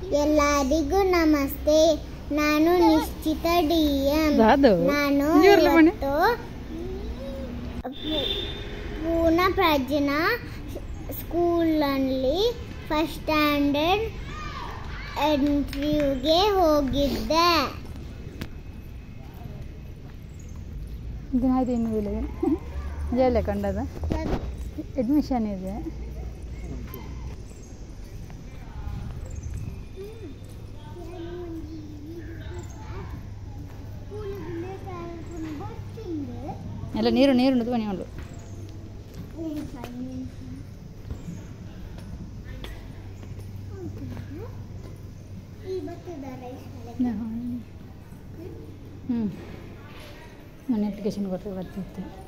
ಎಲ್ಲರಿಗೂ ನಮಸ್ತೆ ನಾನು ನಿಶ್ಚಿತ ಡಿ ಎಂ ಅದು ನಾನು ಜೋರ್ಲೆ ಮನೆ. ಇವತ್ತು ಪೂ- ಪೂರ್ಣ ಪ್ರಜ್ಞಾ ಸ್ಕೂಲಲ್ಲಿ ಫಸ್ಟ್ ಸ್ಟ್ಯಾಂಡರ್ಡ್ ಇಂಟರ್ವ್ಯೂಗೆ ಹೋಗಿದ್ದೆ ದಿನ ಆಯ್ತು ಇನ್ನೂ ಇಲ್ಲ ಜೈಲೆ ಕಂಡದ ಅಡ್ಮಿಷನ್ ಇದೆ ಎಲ್ಲ ನೀರು ನೀರು ನಿಂತ್ಕೊಂಡು ಉಂಟು ಹ್ಞೂ ಮೊನ್ನೆ ಅಪ್ಲಿಕೇಶನ್ ಕೊಟ್ಟು ಬರ್ತಿತ್ತು